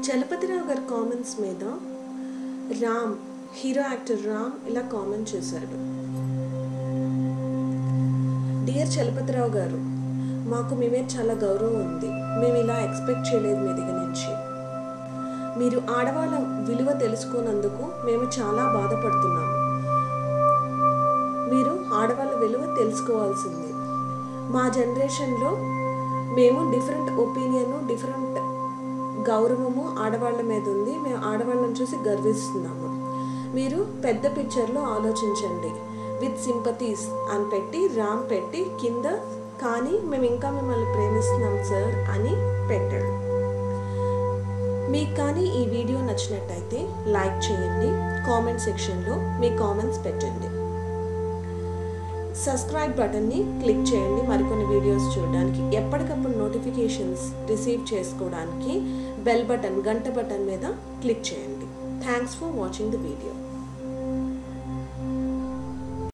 చలపతిరావు గారి కామెంట్స్ మీద Ram hero actor Ram ఇలా కామెంట్ చేశాడు డియర్ చలపతిరావు గారు మాకు మీ మీద చాలా గౌరవం ఉంది మేము ఇలా ఎక్స్పెక్ట్ చేయలేదు మీ దగ్గర నుంచి మీరు ఆడవాళ్ళ విలువ తెలుసుకోనందుకు మేము చాలా బాధపడుతున్నాము మీరు ఆడవాళ్ళ విలువ తెలుసుకోవాల్సింది మా జనరేషన్లో మేము డిఫరెంట్ ఒపీనియన్ డిఫరెంట్ గౌరవము ఆడవాళ్ళ మీద ఉంది మేము ఆడవాళ్ళని చూసి గర్విస్తున్నాము మీరు పెద్ద పిక్చర్లో ఆలోచించండి విత్ సింపతీస్ అని పెట్టి రామ్ పెట్టి కింద కానీ మేము ఇంకా మిమ్మల్ని ప్రేమిస్తున్నాం సార్ అని పెట్టాడు మీకు కానీ ఈ వీడియో నచ్చినట్టయితే లైక్ చేయండి కామెంట్ సెక్షన్లో మీ కామెంట్స్ పెట్టండి సబ్స్క్రైబ్ బటన్ని క్లిక్ చేయండి మరికొన్ని వీడియోస్ చూడడానికి ఎప్పటికప్పుడు నోటిఫికేషన్స్ రిసీవ్ చేసుకోవడానికి బెల్ బటన్ గంట బటన్ మీద క్లిక్ చేయండి thanks for watching the video